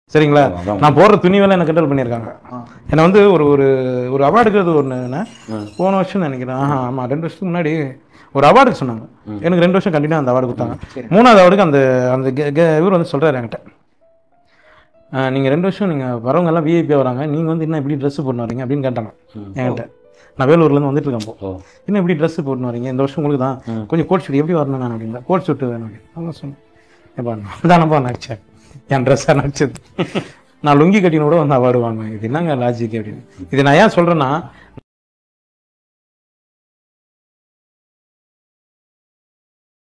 சரிங்களா அதான். நான் போடுற துணி வேலை என்ன கிண்டல் பண்ணியிருக்காங்க என்னை வந்து ஒரு ஒரு ஒரு அவார்டுக்கு ஒன்று போன வருஷம் நினைக்கிறேன் ஆஹா ஆமாம் ரெண்டு வருஷத்துக்கு முன்னாடி ஒரு அவார்டுக்கு சொன்னாங்க எனக்கு ரெண்டு வருஷம் கண்டினியூ அந்த அவார்டு கொடுத்தாங்க மூணாவது அவார்டுக்கு அந்த அந்த கெ- கெ- இவர் வந்து சொல்கிறாரு என்கிட்ட ஆஹ் நீங்க ரெண்டு வருஷம் நீங்க வரவங்க எல்லாம் விஐபி வராங்க நீங்க வந்து என்ன இப்படி ட்ரெஸ் போட்டு வரீங்க அப்படின்னு கேட்டாங்க என்கிட்ட நான் வேலூர்ல இருந்து வந்துட்டு இருக்கேன் அப்போ ஓ என்ன இப்படி ட்ரெஸ் போட்டு வரீங்க இந்த வருஷம் உங்களுக்கு தான் கொஞ்சம் கோட் ஷூட் எப்படி வரணும் நான் அப்படின்னா கோட் ஷூட் வேணும் அப்படின்னு அவங்க சொன்னேன் ஏப்பா நான் தானப்பா நடிச்சேன் என் ட்ரெஸ்ஸாக நடிச்சது நான் லுங்கி கட்டினு கூட வந்து அவார்டு வாங்குவேன் இது என்னங்க லாஜிக் அப்படின்னு இது நான் ஏன் சொல்றேன்னா